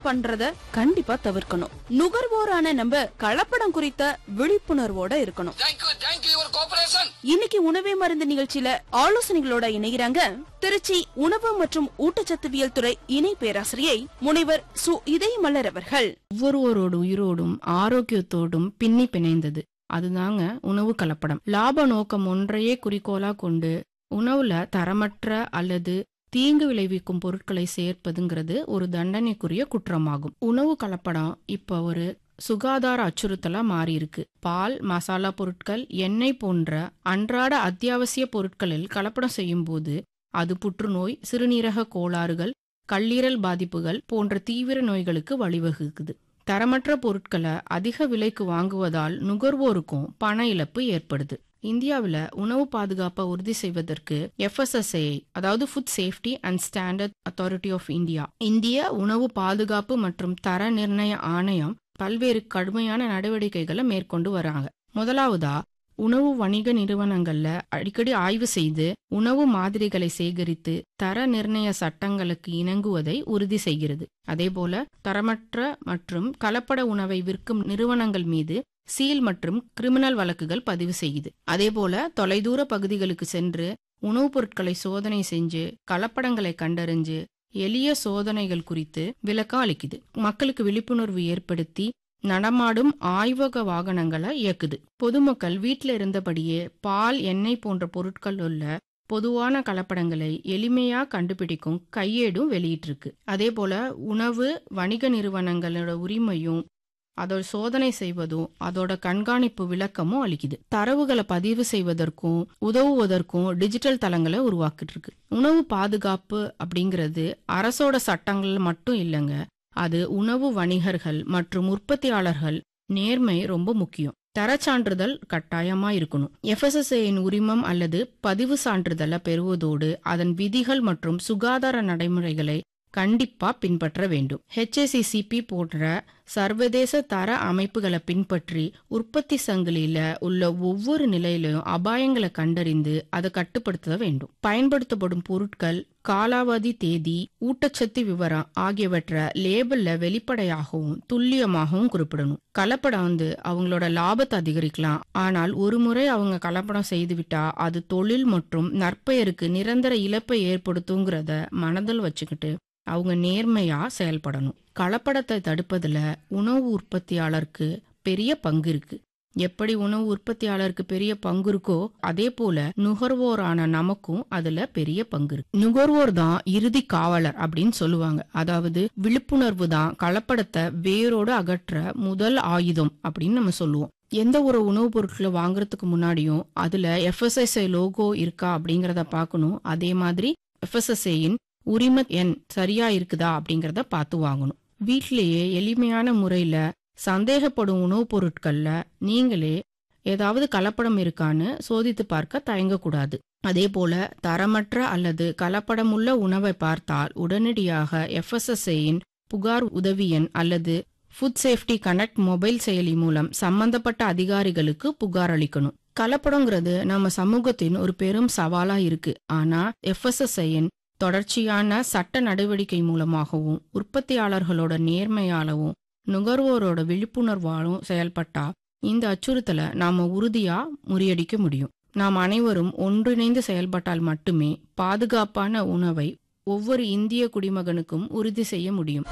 பண்றத கண்டிப்பா தவிர்க்கணும் நுகர்வோரான நம்ம கலப்படம் குறித்த விழிப்புணர்வோட இருக்கணும் தேங்க்யூ தேங்க்யூ யுவர் கோஆபரேஷன் இன்னைக்கு உணவே மருந்து நிகழ்ச்சியில ஆலோசனைகளோட இணைகிறாங்க திருச்சி உணவு மற்றும் ஊட்டச்சத்துவியல் துறை இணை பேராசிரியை முனைவர் சு இதயமலர் அவர்கள் ஒவ்வொருவரோட உயிரோடும் ஆரோக்கியத்தோடும் பின்னி பிணைந்தது அதுதாங்க உணவு கலப்படம் லாப நோக்கம் ஒன்றையே குறிக்கோளா கொண்டு உணவுல தரமற்ற அல்லது தீங்கு விளைவிக்கும் பொருட்களை சேர்ப்பதுங்கிறது ஒரு தண்டனைக்குரிய குற்றமாகும் உணவு கலப்படம் இப்ப ஒரு சுகாதார அச்சுறுத்தலா மாறி இருக்கு பால் மசாலா பொருட்கள் எண்ணெய் போன்ற அன்றாட அத்தியாவசிய பொருட்களில் கலப்படம் செய்யும் போது அது புற்றுநோய் சிறுநீரக கோளாறுகள் கல்லீரல் பாதிப்புகள் போன்ற தீவிர நோய்களுக்கு வழிவகுக்குது தரமற்ற பொருட்களை அதிக விலைக்கு வாங்குவதால் நுகர்வோருக்கும் பண இழப்பு ஏற்படுது இந்தியாவில் உணவு பாதுகாப்பை உறுதி செய்வதற்கு எஃப்எஸ்எஸ்ஏ அதாவது food safety and standard authority of India இந்திய உணவு பாதுகாப்பு மற்றும் தர நிர்ணய ஆணையம் பல்வேறு கடுமையான நடவடிக்கைகளை மேற்கொண்டு வராங்க முதலாவதா உணவு வணிக நிறுவனங்கள்ல அடிக்கடி ஆய்வு செய்து உணவு மாதிரிகளை சேகரித்து தர நிர்ணய சட்டங்களுக்கு இணங்குவதை உறுதி செய்கிறது அதேபோல தரமற்ற மற்றும் கலப்பட உணவை விற்கும் நிறுவனங்கள் மீது சீல் மற்றும் கிரிமினல் வழக்குகள் பதிவு செய்யுது அதேபோல தொலைதூர பகுதிகளுக்கு சென்று உணவுப் பொருட்களை சோதனை செஞ்சு கலப்படங்களை கண்டறிஞ்சு எளிய சோதனைகள் குறித்து விளக்கம் அளிக்குது மக்களுக்கு விழிப்புணர்வு ஏற்படுத்தி நடமாடும் ஆய்வக வாகனங்களை இயக்குது பொதுமக்கள் வீட்டில் இருந்தபடியே பால் எண்ணெய் போன்ற பொருட்கள் உள்ள பொதுவான கலப்படங்களை எளிமையா கண்டுபிடிக்கும் கையேடும் வெளியிட்டிருக்கு அதே போல உணவு வணிக நிறுவனங்களோட உரிமையும் அதோட சோதனை செய்வதும் அதோட கண்காணிப்பு விளக்கமும் அளிக்குது தரவுகளை பதிவு செய்வதற்கும் உதவுவதற்கும் டிஜிட்டல் தளங்களை உருவாக்கிட்டு இருக்கு உணவு பாதுகாப்பு அப்படிங்கிறது அரசோட சட்டங்கள் மட்டும் இல்லைங்க அது உணவு வணிகர்கள் மற்றும் உற்பத்தியாளர்கள் நேர்மை ரொம்ப முக்கியம் தரச்சான்றிதழ் கட்டாயமா இருக்கணும் எஃப்எஸ்எஸ்ஏயின் உரிமம் அல்லது பதிவு சான்றிதழை பெறுவதோடு அதன் விதிகள் மற்றும் சுகாதார நடைமுறைகளை கண்டிப்பா பின்பற்ற வேண்டும் ஹெச்ஏசிசிபி போன்ற சர்வதேச தர அமைப்புகளை பின்பற்றி உற்பத்தி சங்கிலியில உள்ள ஒவ்வொரு நிலையிலும் அபாயங்களை கண்டறிந்து அதை கட்டுப்படுத்த வேண்டும் பயன்படுத்தப்படும் பொருட்கள் காலாவதி தேதி ஊட்டச்சத்து விவரம் ஆகியவற்றை லேபிள்ல வெளிப்படையாகவும் துல்லியமாகவும் குறிப்பிடணும் கலப்படம் வந்து அவங்களோட லாபத்தை அதிகரிக்கலாம் ஆனால் ஒரு முறை அவங்க கலப்படம் செய்துவிட்டா அது தொழில் மற்றும் நற்பெயருக்கு நிரந்தர இழப்பை ஏற்படுத்துங்கிறத மனதில் வச்சுக்கிட்டு அவங்க நேர்மையா செயல்படணும் கலப்படத்தை தடுப்பதுல உணவு உற்பத்தியாளருக்கு பெரிய பங்கு இருக்கு எப்படி உணவு உற்பத்தியாளருக்கு பெரிய பங்கு இருக்கோ அதே போல நுகர்வோரான நமக்கும் அதுல பெரிய பங்கு இருக்கு நுகர்வோர் தான் இறுதி காவலர் அப்படின்னு சொல்லுவாங்க அதாவது விழிப்புணர்வு தான் கலப்படத்தை வேரோடு அகற்ற முதல் ஆயுதம் அப்படின்னு நம்ம சொல்லுவோம் எந்த ஒரு உணவுப் பொருட்களை வாங்குறதுக்கு முன்னாடியும் அதுல எஃப்எஸ்எஸ்ஐ லோகோ இருக்கா அப்படிங்கறத பார்க்கணும் அதே மாதிரி எஃப்எஸ்எஸ்ஐயின் உரிம எண் சரியா இருக்குதா அப்படிங்கறத பார்த்து வாங்கணும் வீட்டிலேயே எளிமையான முறையில சந்தேகப்படும் உணவுப் பொருட்கள்ல நீங்களே ஏதாவது கலப்படம் இருக்கான்னு சோதித்து பார்க்க தயங்கக்கூடாது அதே போல தரமற்ற அல்லது கலப்படமுள்ள உணவை பார்த்தால் உடனடியாக எஃப்எஸ்எஸ்ஐயின் புகார் உதவி எண் அல்லது ஃபுட் சேஃப்டி கனெக்ட் மொபைல் செயலி மூலம் சம்பந்தப்பட்ட அதிகாரிகளுக்கு புகார் அளிக்கணும் கலப்படங்கிறது நம்ம சமூகத்தின் ஒரு பெரும் சவாலா இருக்கு ஆனா எஃப்எஸ்எஸ்ஐயின் தொடர்ச்சியான சட்ட நடவடிக்கை மூலமாகவும் உற்பத்தியாளர்களோட நேர்மையாலவும் நுகர்வோரோட விழிப்புணர்வாலும் செயல்பட்டா இந்த அச்சுறுத்தலை நாம உறுதியா முறியடிக்க முடியும் நாம் அனைவரும் ஒன்றிணைந்து செயல்பட்டால் மட்டுமே பாதுகாப்பான உணவை ஒவ்வொரு இந்திய குடிமகனுக்கும் உறுதி செய்ய முடியும்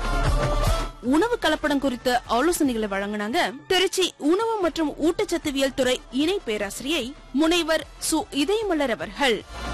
உணவு கலப்படம் குறித்த ஆலோசனைகளை வழங்கினாங்க திருச்சி உணவு மற்றும் ஊட்டச்சத்துவியல் துறை இணை பேராசிரியை முனைவர் சு இதயமலர் அவர்கள்